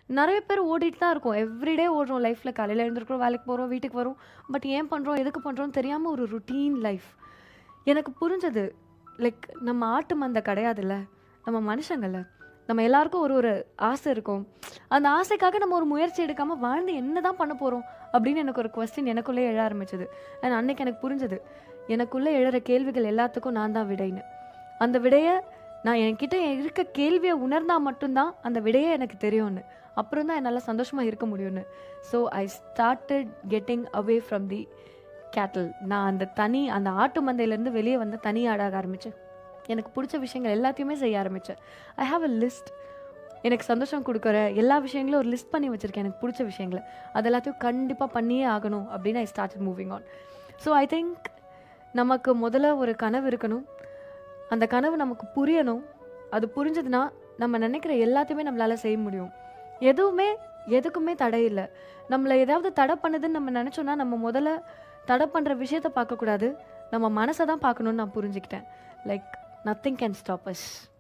நிறைய பேர் ஓடிட்டு தான் இருக்கோம் எவ்ரிடே ஓடுறோம் லைஃப்பில் காலையில் எழுந்திருக்கிறோம் வேலைக்கு போகிறோம் வீட்டுக்கு வரோம் பட் ஏன் பண்ணுறோம் எதுக்கு பண்ணுறோம் தெரியாமல் ஒரு ருட்டீன் லைஃப் எனக்கு புரிஞ்சது லைக் நம்ம ஆட்டு மந்தை கிடையாதுல்ல நம்ம மனுஷங்கள்ல நம்ம எல்லாருக்கும் ஒரு ஒரு ஆசை இருக்கும் அந்த ஆசைக்காக நம்ம ஒரு முயற்சி எடுக்காமல் வாழ்ந்து என்ன தான் பண்ண போகிறோம் அப்படின்னு எனக்கு ஒரு கொஸ்டின் எனக்குள்ளே எழ ஆரம்பிச்சது அண்ட் அன்னைக்கு எனக்கு புரிஞ்சது எனக்குள்ளே எழற கேள்விகள் எல்லாத்துக்கும் நான் தான் விடைன்னு அந்த விடையை நான் என்கிட்ட இருக்க கேள்வியை உணர்ந்தால் மட்டும்தான் அந்த விடையே எனக்கு தெரியும்னு அப்புறம் தான் என்னால் சந்தோஷமாக இருக்க முடியும்னு so I started getting away from the கேட்டில் நான் அந்த தனி அந்த ஆட்டு மந்தையிலேருந்து வெளியே வந்து தனி ஆடாக ஆரம்பித்தேன் எனக்கு பிடிச்ச விஷயங்கள் எல்லாத்தையுமே செய்ய ஆரம்பித்தேன் ஐ ஹாவ் அ லிஸ்ட் எனக்கு சந்தோஷம் கொடுக்குற எல்லா விஷயங்களும் ஒரு லிஸ்ட் பண்ணி வச்சுருக்கேன் எனக்கு பிடிச்ச விஷயங்களை அது எல்லாத்தையும் கண்டிப்பாக பண்ணியே ஆகணும் அப்படின்னு I started moving on so I think நமக்கு முதல்ல ஒரு கனவு இருக்கணும் அந்த கனவு நமக்கு புரியணும் அது புரிஞ்சதுன்னா நம்ம நினைக்கிற எல்லாத்தையுமே நம்மளால் செய்ய முடியும் எதுவுமே எதுக்குமே தடை இல்லை நம்மளை ஏதாவது தடை பண்ணுதுன்னு நம்ம நினச்சோன்னா நம்ம முதல்ல தடை பண்ணுற விஷயத்த பார்க்கக்கூடாது நம்ம மனசை தான் பார்க்கணுன்னு நான் புரிஞ்சுக்கிட்டேன் like nothing can stop as